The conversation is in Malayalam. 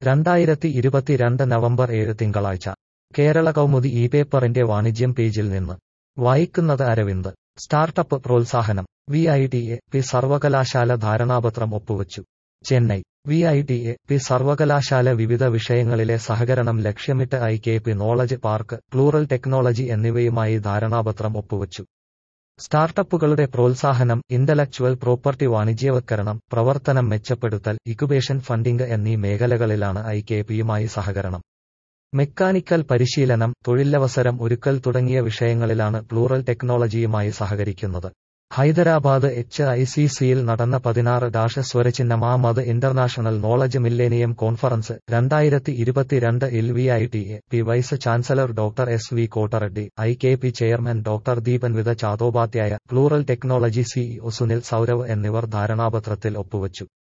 രണ്ടായിരത്തി ഇരുപത്തിരണ്ട് നവംബർ ഏഴ് തിങ്കളാഴ്ച കേരള കൗമുദി ഈ പേപ്പറിന്റെ വാണിജ്യം പേജിൽ നിന്ന് വായിക്കുന്നത് അരവിന്ദ് സ്റ്റാർട്ടപ്പ് പ്രോത്സാഹനം V I T A P സർവകലാശാല ധാരണാപത്രം ഒപ്പുവച്ചു Chennai V I T A P സർവകലാശാല വിവിധ വിഷയങ്ങളിലെ സഹകരണം ലക്ഷ്യമിട്ട് I K P knowledge park plural technology എന്നിവയുമായി ധാരണാപത്രം ഒപ്പുവച്ചു സ്റ്റാർട്ടപ്പുകളുടെ പ്രോത്സാഹനം ഇന്റലക്ച്വൽ പ്രോപ്പർട്ടി വാണിജ്യവത്കരണം പ്രവർത്തനം മെച്ചപ്പെടുത്തൽ ഇക്യുബേഷൻ ഫണ്ടിംഗ് എന്നീ മേഖലകളിലാണ് ഐ കെ പിയുമായി സഹകരണം മെക്കാനിക്കൽ പരിശീലനം തൊഴിലവസരം ഒരുക്കൽ തുടങ്ങിയ വിഷയങ്ങളിലാണ് പ്ലൂറൽ ടെക്നോളജിയുമായി സഹകരിക്കുന്നത് ഹൈദരാബാദ് എച്ച് ഐ സി സിയിൽ നടന്ന പതിനാറ് ഡാഷ സ്വരചിഹ്നം ആമത് ഇന്റർനാഷണൽ നോളജ് മില്ലേനിയം കോൺഫറൻസ് രണ്ടായിരത്തി ഇരുപത്തിരണ്ട് ഇൽ V I T A P vice chancellor doctor S V Kottareddy I K P chairman doctor Dipanwita Chattopadhyay plural technology CEO Sunil Saurav എന്നിവർ ധാരണാപത്രത്തിൽ ഒപ്പുവച്ചു